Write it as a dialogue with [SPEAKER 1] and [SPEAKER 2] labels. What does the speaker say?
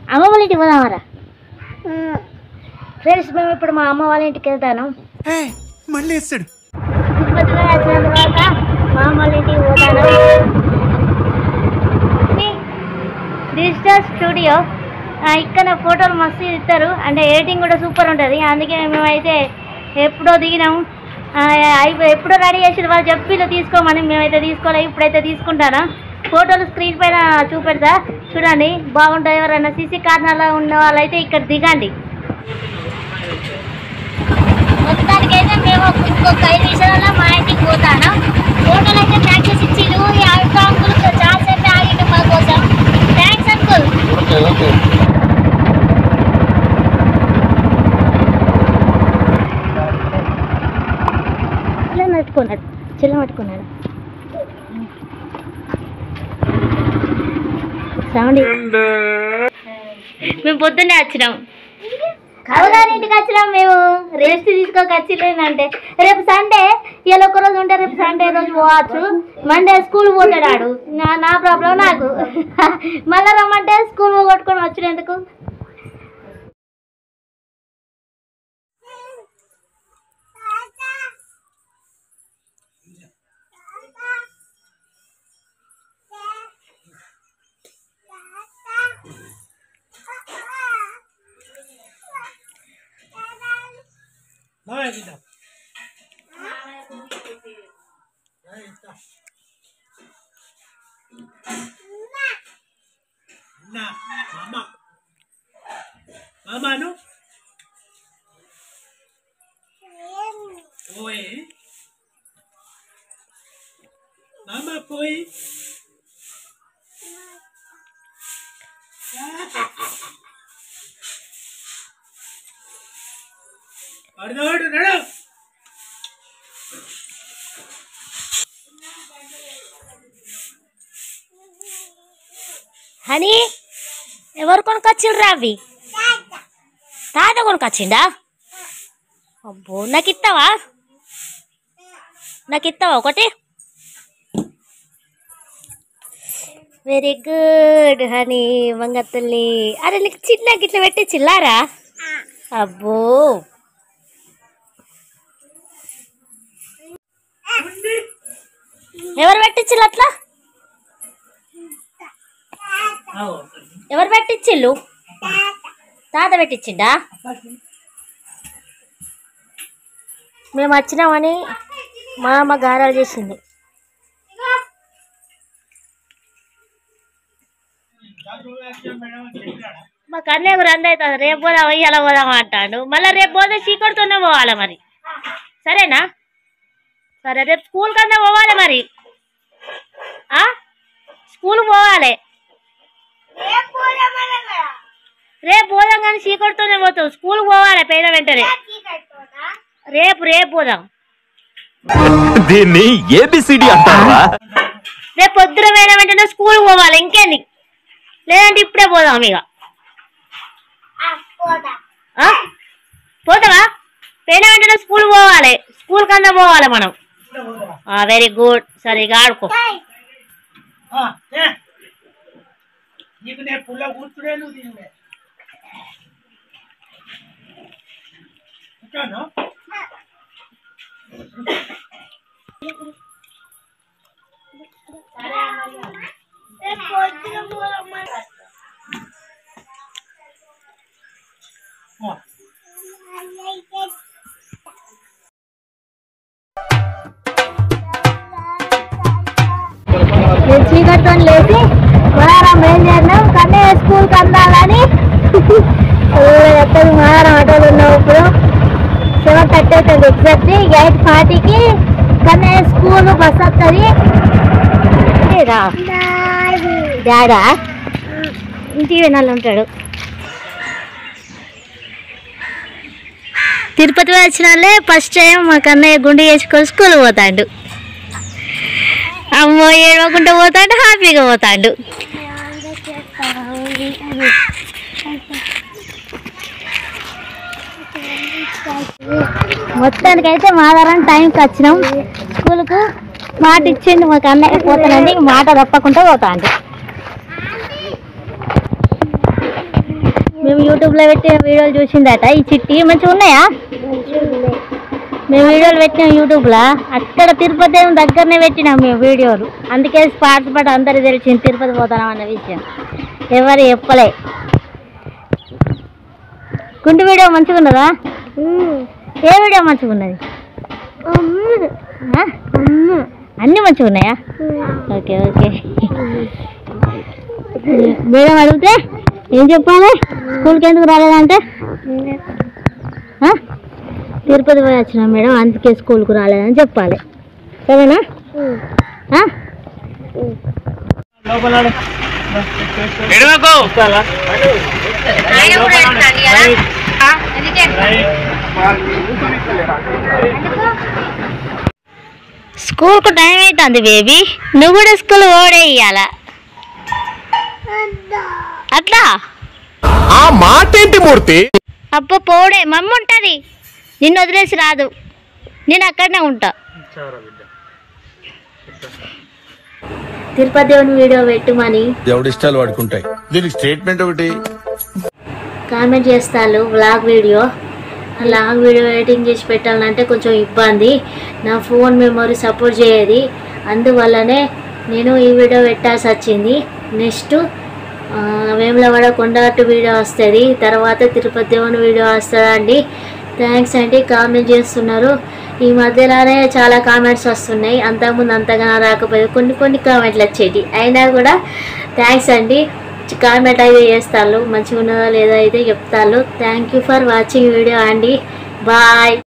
[SPEAKER 1] అమ్మ వాళ్ళ ఇంటికి పోదామరా ఫ్రెండ్స్ మేము ఇప్పుడు మా అమ్మ వాళ్ళ ఇంటికి వెళ్తాను
[SPEAKER 2] మళ్ళీ వేస్తాడు
[SPEAKER 1] తిరుపతిలో వచ్చిన తర్వాత మా అమ్మ వాళ్ళ ఇంటికి పోతాను డిజిటల్ స్టూడియో ఇక్కడ ఫోటోలు మస్తు ఇస్తారు అంటే ఎడిటింగ్ కూడా సూపర్ ఉంటుంది అందుకే మేమైతే ఎప్పుడో దిగినాము ఆ, అయిపో- ఎప్పుడో రెడీ చేసిన వాళ్ళు చెప్పి తీసుకోమని మేమైతే తీసుకోలే ఇప్పుడైతే తీసుకుంటాను ఫోటోలు స్క్రీన్ పైన చూపెడతా చూడండి బాగుంటుంది ఎవరైనా సీసీ కార్నర్లో ఉన్న వాళ్ళైతే ఇక్కడ దిగండి మొత్తానికైతే మేము ఇంకొక ఐదు నిమిషాలలో మా ఇంటికి పోతాను ఫోటోలు అయితే ప్రాక్టీస్ ఇచ్చిండు ఈ అల్కా అంకుల్ చాలా సేపు ఆగిండు మా కోసం థ్యాంక్స్ అంకుల్ చిల్ల పట్టుకున్నాడు చిల్ల పట్టుకున్నాడు సౌండ్ మేము పొద్దున్నే వచ్చినాం కవగారింటికి వచ్చినాం మేము రెస్ట్ తీసుకోక వచ్చిందంటే రేపు సండే ఇలా ఒక రోజు ఉంటే రేపు సండే రోజు పోవచ్చు మండే స్కూల్ పోతాడు ఆడు నా నా ప్రాబ్లం నాకు మళ్ళీ రమ్మంటే స్కూల్ కొట్టుకొని వచ్చినందుకు
[SPEAKER 2] మామ మామాను పోయి మామ పోయి అడుదోడు నడు
[SPEAKER 1] హనీ ఎవరు కొనుకొచ్చిండ్రా అవి తాత కొనుకొచ్చిండా అబ్బో నాకు ఇస్తావా నాకు ఇస్తావా ఒకటి వెరీ గుడ్ హనీ మంగత్తుల్ని అరే నీకు చిన్న గిట్ల పెట్టి చిల్లారా అబ్బో ఎవరు పెట్టించిల్లు అట్లా ఎవరు పెట్టించిల్లు తాత పెట్టించిండా మేము వచ్చినామని మా అమ్మ గారాలు చేసింది మా కన్నయ్యకు రంది అవుతుంది రేపు పోదాం ఇయ్యాల పోదాం అంటాడు మళ్ళీ రేపు పోతే చీకటితోనే పోవాలి మరి సరేనా సరే రేపు స్కూల్ కన్నా పోవాలి మరి ఆ స్కూల్ పోవాలి రేపు పోదాం కానీ చీకటితోనే పోతాం స్కూల్ పోవాలి పేద వెంటనే రేపు రేపు పోదాం
[SPEAKER 3] దీన్ని ఏబిసిడి అంటారా
[SPEAKER 1] రేపు పొద్దున పోయిన వెంటనే స్కూల్ పోవాలి ఇంకేంది లేదంటే ఇప్పుడే పోదాం ఇక ఆ? పోతావా పోయిన వెంటనే స్కూల్ పోవాలి స్కూల్ కన్నా పోవాలి మనం వెరీ గుడ్ సరే ఇక ఆడుకో
[SPEAKER 2] ఆ, ఏ. నీకు నేను పుల్ల కూర్చుడే నువ్వు తినుడే ఉంటాను ఆ.
[SPEAKER 1] నేను చీకటితో లేచి మహారాం బయలుదేరినాం కన్నయ్య స్కూల్కి అందాలని ఎక్కడ మహారాం ఆటోలు ఉన్నాం ఇప్పుడు సెవెన్ థర్టీ అవుతుంది ఎగ్జాక్ట్ ఎయిట్ ఫార్టీకి కన్నయ్య స్కూల్ బస్ వస్తుంది డాడా ఇంటికి వినాలి ఉంటాడు తిరుపతి వచ్చిన వాళ్ళే ఫస్ట్ టైం మా కన్నయ్య గుండె చేసుకొని స్కూల్ పోతాడు అమ్మో ఏడవకుండా పోతాడు హ్యాపీగా పోతాడు మొత్తానికైతే మాదారం టైంకి వచ్చినాం స్కూల్కు మాట ఇచ్చిండు మాకు అన్నయ్య పోతానండి మాట తప్పకుండా పోతాండి మేము యూట్యూబ్లో పెట్టిన వీడియోలు చూసిందట ఈ చిట్టి మంచిగా ఉన్నాయా మేము వీడియోలు పెట్టినాం యూట్యూబ్లో అక్కడ తిరుపతి ఏమో దగ్గరనే పెట్టినాం మేము వీడియోలు అందుకే స్పాట్స్ పట్ అందరికి తెలిసింది తిరుపతి పోతాం అన్న విషయం ఎవరు చెప్పలే గుండు వీడియో మంచిగా ఉన్నదా ఏ వీడియో మంచిగా ఉన్నది ఆ? అన్నీ మంచిగా ఉన్నాయా ఓకే ఓకే మేడం అడిగితే ఏం చెప్పాలి స్కూల్కి ఎందుకు రాలేదంటే ఆ? తిరుపతి పోయి వచ్చిన మేడం అందుకే స్కూల్కి రాలేదని చెప్పాలి సరేనా ఆ?
[SPEAKER 2] లోపల ఆడు. చాలా.
[SPEAKER 1] స్కూల్కు టైం అవుతుంది బేబీ నువ్వు కూడా స్కూల్ ఓడే ఇయ్యాల అట్లా
[SPEAKER 3] ఆ మాట ఏంటి మూర్తి
[SPEAKER 1] అబ్బో పోడే మమ్మ ఉంటుంది నిన్ను వదిలేసి రాదు నేను అక్కడనే ఉంటా తిరుపతి దేవుని వీడియో పెట్టుమని
[SPEAKER 4] ఎవడిష్టాలు వాడుకుంటాయి దీనికి స్టేట్మెంట్ ఒకటి
[SPEAKER 1] కామెంట్ చేస్తాను వ్లాగ్ వీడియో ఆ లాంగ్ వీడియో ఎడిటింగ్ చేసి పెట్టాలంటే కొంచెం ఇబ్బంది నా ఫోన్ మెమొరీ సపోర్ట్ చేయదు అందువల్లనే నేను ఈ వీడియో పెట్టాల్సి వచ్చింది నెక్స్ట్ వేములవాడ కొండగట్టు వీడియో వస్తుంది తర్వాత తిరుపతి దేవుని వీడియో వస్తుందండి థ్యాంక్స్ అండి కామెంట్ చేస్తున్నారు ఈ మధ్యలోనే చాలా కామెంట్స్ వస్తున్నాయి అంతకుముందు అంతగా రాకపోయేది కొన్ని కొన్ని కామెంట్లు వచ్చేటి అయినా కూడా థ్యాంక్స్ అండి కామెంట్ అయితే చేస్తాను మంచిగా ఉన్నదా లేదా అయితే చెప్తాను thank you for watching video అండి బాయ్